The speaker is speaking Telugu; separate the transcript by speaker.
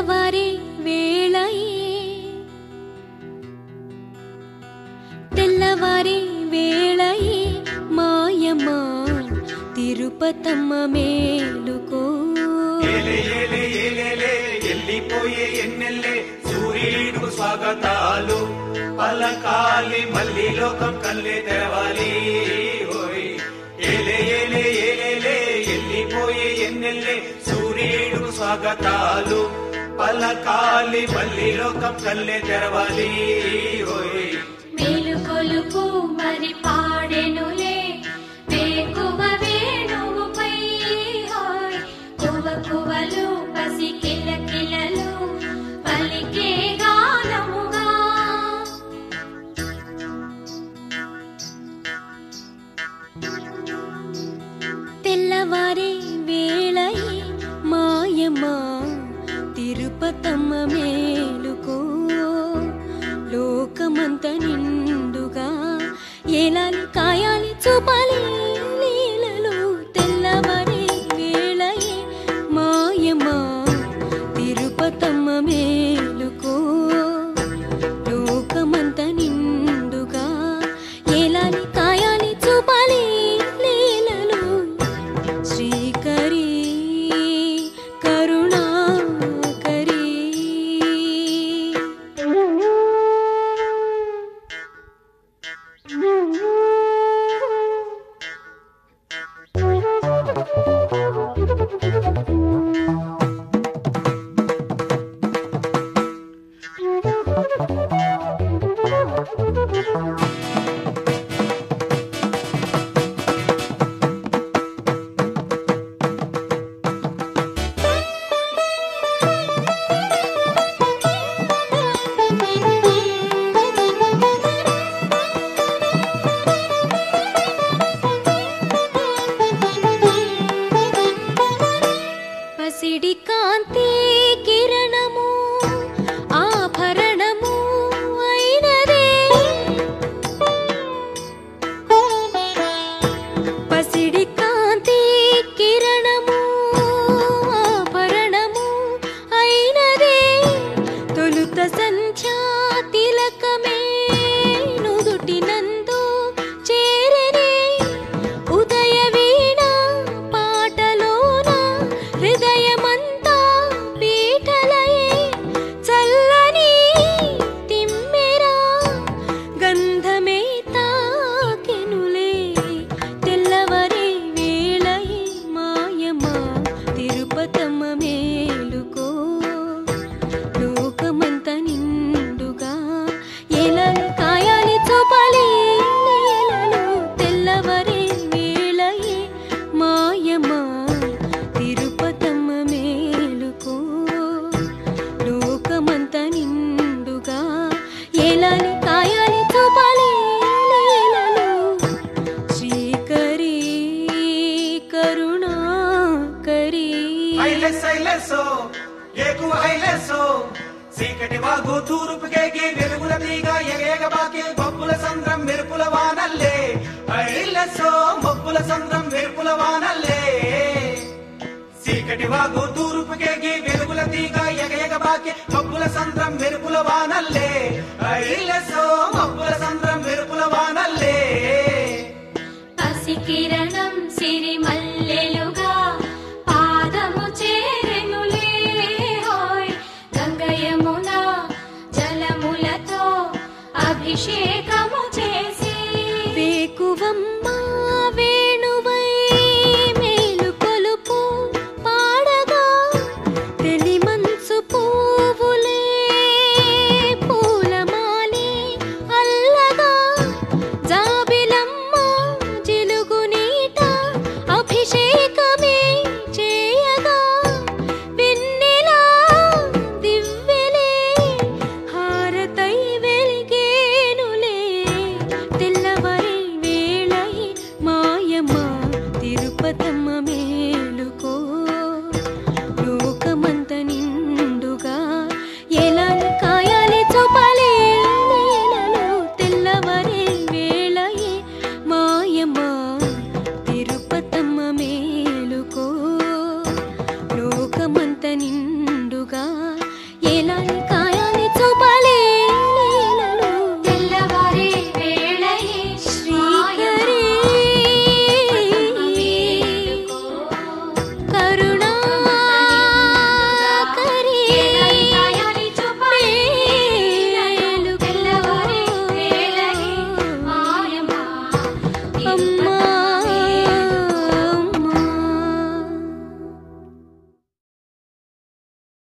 Speaker 1: తెల్లవారే వేళయే తెల్లవారే వేళయే మాయమ్మా తిరుపతమ్మ మేలుకో
Speaker 2: ఏలే ఏలే ఏలేలే ఎల్లిపోయే ఎన్నెల్లే సూర్యుడు స్వాగతాలు పలకాలి మళ్ళీ లోకం కల్లే తెరవాలి ఓయ్ ఏలే ఏలే ఏలేలే ఎల్లిపోయే ఎన్నెల్లే సూర్యుడు స్వాగతాలు పలకాలి మళ్ళీ లోకం కల్లే తెరవాలి ఓయ్
Speaker 1: మేలుకొలుపు మరి పాడెనులే వేకువ వేణువుపై హాయ్ కువ కువలు పసి కిల కిలలు పలికే గానముగా తెల్లవారే వేళయే మాయమ్మా తిరుపతమ్మ మేలుకో లోకమంత నిండుగా ఏలాలి కాయాలి చూపాలి లీలలు తెల్లవారే వేళయే మాయమ్మా తిరుపతమ్మ మేలుకో లోకమంత నిండుగా ఏలాలి కాయాలి చూపాలి లీలలు శ్రీకరి కరుణాకరి పసిడి కాంతి కిరణము ఆభరణము అయినదే పసిడి కాంతి కిరణము ఆభరణము అయినదే తొలుత సంధ్యా తిలకమే నుదుటినందు చేరనే ఉదయ వీణ పాటలోన హృదయమంతా పీఠలయే చల్లని తిమ్మెరా గంధమే తాకెనులే తెల్లవరే వేళయే మాయమా తిరుపతమ్మ మేలుకో లోకమంత నిండుగా ఎలాలి కాయాలి చూపాలి లీలలు తెల్లవరే వేళయే మాయమా తిరుపతమ్మ మేలుకో లోకమంత నిండుగా ఎలాలి కాయాలి చూపాలి లీలలు శ్రీకరి కరుణాకరి
Speaker 2: హైలెస్ హైలెస్సో ఏకు హైలెస్సో చీకటి వాగు తూర్పుకేకి వెలుగుల తీగ ఎగేగ బాకి మబ్బుల సంద్రం మెరుపుల వానల్లే హైలెస్సో మబ్బుల సంద్రం మెరుపుల వానల్లే చీకటి వాగు తూర్పుకేకి వెలుగుల తీగ ఎగేగ బాకి మబ్బుల సంద్రం మెరుపుల వానల్లే హైలెస్సో మబ్బుల సంద్రం మెరుపుల వానల్లే
Speaker 1: పసి కిరణం సిరి మల్లెలుగా పాదము చేరెనులే హోయ్ గంగయమున జలములతో అభిషేకము చేసి వేకువమ్మ వేణువై మేలు కొలుపు పాడగా తెలి మనసు పువ్వులే పూలమాలే అల్లగా జాబిలమ్మ జిలుగు నీట అభిషేకమే చేయగా వెన్నెలా దివ్వెలే హారతై వెలిగేనులే తెల్లవారి వేళై మాయమ్మ తిరుపతమ్మ మేలుకో లోకమంత నిండుగా ఎలా కాయాలి చూపాలి లీలలు తెల్లవారి వేళయే మాయమ్మ తిరుపతమ్మ మేలుకో లోకమంత నిండుగా అమ్మ